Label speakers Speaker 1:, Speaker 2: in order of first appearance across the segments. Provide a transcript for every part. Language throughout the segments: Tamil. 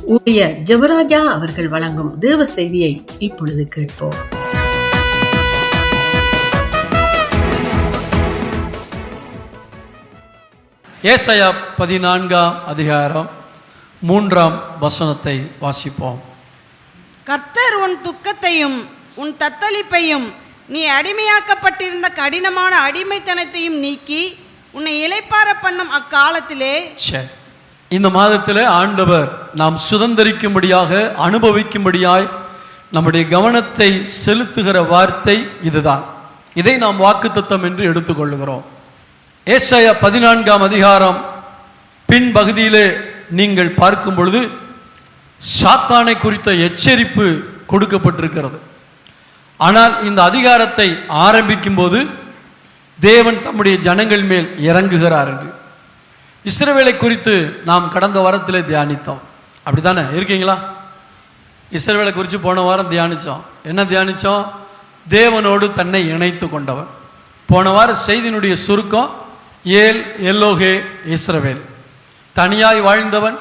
Speaker 1: ஊழியர் ஜெபராஜா அவர்கள் வழங்கும் தேவ செய்தியை இப்பொழுது கேட்போம்
Speaker 2: ஏசாயா பதினான்காம் அதிகாரம் மூன்றாம் வசனத்தை வாசிப்போம்
Speaker 3: கர்த்தர் உன் துக்கத்தையும் உன் தத்தளிப்பையும் நீ அடிமையாக்கப்பட்டிருந்த கடினமான அடிமைத்தனத்தையும் நீக்கி உன்னை இளைப்பார பண்ணும் அக்காலத்திலே
Speaker 2: சரி இந்த மாதத்தில் ஆண்டவர் நாம் சுதந்திரிக்கும்படியாக அனுபவிக்கும்படியாய் நம்முடைய கவனத்தை செலுத்துகிற வார்த்தை இதுதான் இதை நாம் வாக்குத்தத்தம் என்று எடுத்துக்கொள்கிறோம் ஏசாயா பதினான்காம் அதிகாரம் பின் பகுதியிலே நீங்கள் பார்க்கும் பொழுது சாத்தானை குறித்த எச்சரிப்பு கொடுக்கப்பட்டிருக்கிறது ஆனால் இந்த அதிகாரத்தை ஆரம்பிக்கும் போது தேவன் தம்முடைய ஜனங்கள் மேல் இறங்குகிறார் என்று இஸ்ரவேலை குறித்து நாம் கடந்த வாரத்தில் தியானித்தோம் அப்படிதானே இருக்கீங்களா இஸ்ரவேலை குறித்து போன வாரம் தியானித்தோம் என்ன தியானித்தோம் தேவனோடு தன்னை இணைத்து கொண்டவர் போன வார செய்தியினுடைய சுருக்கம் ஏல் எல்லோகே இஸ்ரவேல் தனியாய் வாழ்ந்தவன்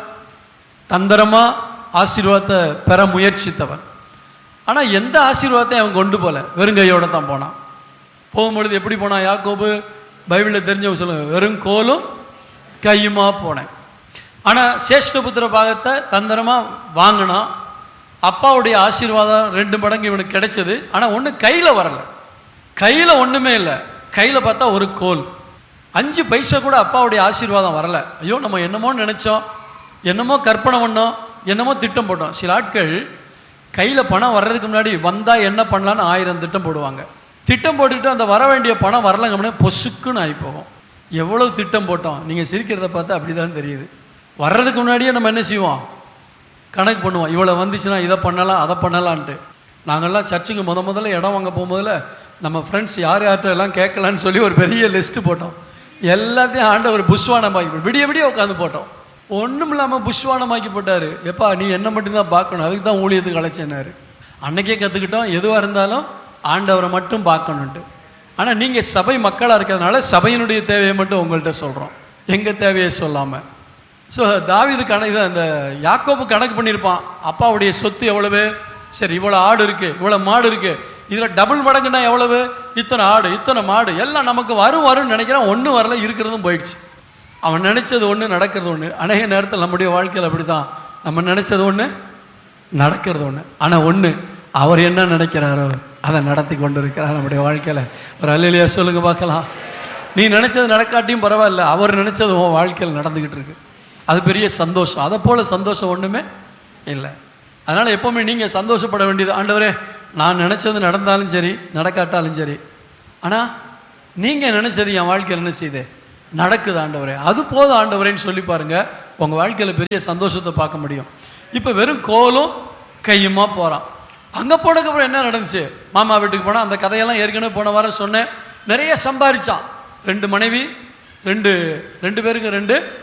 Speaker 2: தந்திரமா ஆசீர்வாதத்தை பெற முயற்சித்தவன் ஆனால் எந்த ஆசீர்வாதத்தையும் அவன் கொண்டு போல வெறுங்கையோட தான் போனான் போகும்பொழுது எப்படி போனான் யாக்கோபு பைபிளில் தெரிஞ்சவங்க சொல்லுங்க வெறும் கோலும் கையுமா போனேன் ஆனால் சேஷ்டபுத்திர பாகத்தை தந்திரமாக வாங்கினான் அப்பாவுடைய ஆசீர்வாதம் ரெண்டு மடங்கு இவனுக்கு கிடைச்சது ஆனால் ஒன்று கையில் வரல கையில் ஒன்றுமே இல்லை கையில் பார்த்தா ஒரு கோல் அஞ்சு பைசா கூட அப்பாவுடைய ஆசீர்வாதம் வரல ஐயோ நம்ம என்னமோ நினச்சோம் என்னமோ கற்பனை பண்ணோம் என்னமோ திட்டம் போட்டோம் சில ஆட்கள் கையில் பணம் வர்றதுக்கு முன்னாடி வந்தால் என்ன பண்ணலான்னு ஆயிரம் திட்டம் போடுவாங்க திட்டம் போட்டுட்டு அந்த வர வேண்டிய பணம் வரலங்க பொசுக்குன்னு ஆகி போகும் எவ்வளவு திட்டம் போட்டோம் நீங்கள் சிரிக்கிறத பார்த்தா அப்படி தான் தெரியுது வர்றதுக்கு முன்னாடியே நம்ம என்ன செய்வோம் கணக்கு பண்ணுவோம் இவ்வளோ வந்துச்சுன்னா இதை பண்ணலாம் அதை பண்ணலான்ட்டு நாங்கள்லாம் சர்ச்சுக்கு முத முதல்ல இடம் வாங்க போகும்போதில் நம்ம ஃப்ரெண்ட்ஸ் யார் யார்கிட்ட எல்லாம் கேட்கலான்னு சொல்லி ஒரு பெரிய லிஸ்ட்டு போட்டோம் எல்லாத்தையும் ஆண்டவர் புஷ்வானமாக்கி விடிய விடிய உட்காந்து போட்டோம் ஒன்றும் இல்லாமல் புஷ்வானமாக்கி போட்டார் எப்பா நீ என்ன மட்டும்தான் பார்க்கணும் அதுக்கு தான் ஊழியத்துக்கு அழைச்சேனாரு அன்னைக்கே கற்றுக்கிட்டோம் எதுவாக இருந்தாலும் ஆண்டவரை மட்டும் பார்க்கணுன்ட்டு ஆனால் நீங்கள் சபை மக்களாக இருக்கிறதுனால சபையினுடைய தேவையை மட்டும் உங்கள்கிட்ட சொல்கிறோம் எங்கள் தேவையை சொல்லாமல் ஸோ தாவிது கணக்கு அந்த யாக்கோபு கணக்கு பண்ணியிருப்பான் அப்பாவுடைய சொத்து எவ்வளவு சரி இவ்வளோ ஆடு இருக்குது இவ்வளோ மாடு இருக்குது இதில் டபுள் மடங்குன்னா எவ்வளவு இத்தனை ஆடு இத்தனை மாடு எல்லாம் நமக்கு வரும் வரும்னு நினைக்கிறான் ஒன்றும் வரல இருக்கிறதும் போயிடுச்சு அவன் நினச்சது ஒன்று நடக்கிறது ஒன்று அநேக நேரத்தில் நம்முடைய வாழ்க்கையில் அப்படி தான் நம்ம நினச்சது ஒன்று நடக்கிறது ஒன்று ஆனால் ஒன்று அவர் என்ன நினைக்கிறாரோ அதை நடத்தி கொண்டு இருக்கிறார் நம்முடைய வாழ்க்கையில் ஒரு அல்லையா சொல்லுங்க பார்க்கலாம் நீ நினச்சது நடக்காட்டியும் பரவாயில்ல அவர் நினச்சது உன் வாழ்க்கையில் நடந்துக்கிட்டு இருக்கு அது பெரிய சந்தோஷம் அதை போல் சந்தோஷம் ஒன்றுமே இல்லை அதனால் எப்போவுமே நீங்கள் சந்தோஷப்பட வேண்டியது ஆண்டவரே நான் நினச்சது நடந்தாலும் சரி நடக்காட்டாலும் சரி ஆனால் நீங்கள் நினச்சது என் வாழ்க்கையில் என்ன செய்யுது நடக்குது ஆண்டவரே அது போதும் ஆண்டவரேன்னு சொல்லி பாருங்கள் உங்கள் வாழ்க்கையில் பெரிய சந்தோஷத்தை பார்க்க முடியும் இப்போ வெறும் கோலும் கையுமா போகிறான் அங்கே போனதுக்கப்புறம் என்ன நடந்துச்சு மாமா வீட்டுக்கு போனால் அந்த கதையெல்லாம் ஏற்கனவே போன வாரம் சொன்னேன் நிறைய சம்பாரிச்சான் ரெண்டு மனைவி ரெண்டு ரெண்டு பேருக்கு ரெண்டு